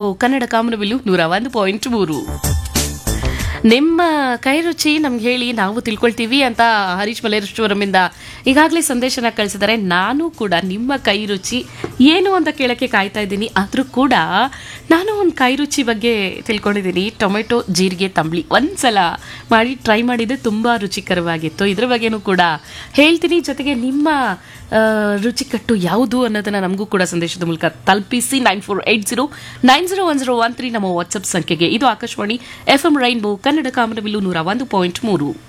rainbow Kannada ಕಾಮನಬಿಲ್ಲು ನೂರ ಒಂದು ಪಾಯಿಂಟ್ ಮೂರು ನಿಮ್ಮ ಕೈ ರುಚಿ ನಮ್ಗೆ ಹೇಳಿ ನಾವು ತಿಳ್ಕೊಳ್ತೀವಿ ಅಂತ ಹರೀಶ್ ಮಲೇಶ್ವರಮಿಂದ ಈಗಾಗಲೇ ಸಂದೇಶನ ಕಳಿಸಿದ್ದಾರೆ ನಾನು ಕೂಡ ನಿಮ್ಮ ಕೈ ರುಚಿ ಏನು ಅಂತ ಕೇಳಕ್ಕೆ ಕಾಯ್ತಾ ಇದ್ದೀನಿ ಆದರೂ ಕೂಡ ನಾನು ಒಂದು ಕೈ ರುಚಿ ಬಗ್ಗೆ ತಿಳ್ಕೊಂಡಿದ್ದೀನಿ ಟೊಮೆಟೊ ಜೀರಿಗೆ ತಂಬಳಿ ಒಂದ್ಸಲ ಮಾಡಿ ಟ್ರೈ ಮಾಡಿದ್ರೆ ತುಂಬ ರುಚಿಕರವಾಗಿತ್ತು ಇದ್ರ ಬಗ್ಗೆನೂ ಕೂಡ ಹೇಳ್ತೀನಿ ಜೊತೆಗೆ ನಿಮ್ಮ ಆ, ರುಚಿಕಟ್ಟು ಯಾವುದು ಅನ್ನೋದನ್ನ ನಮಗೂ ಕೂಡ ಸಂದೇಶದ ಮೂಲಕ ತಲುಪಿಸಿ nine four eight zero nine zero one zero one three ನಮ್ಮ ವಾಟ್ಸ್ಆಪ್ ಸಂಖ್ಯೆಗೆ ಇದು Akashvani F M rainbow Kannada ಕಾಮನಬಿಲ್ಲು ನೂರ ಒಂದು ಪಾಯಿಂಟ್ ಮೂರು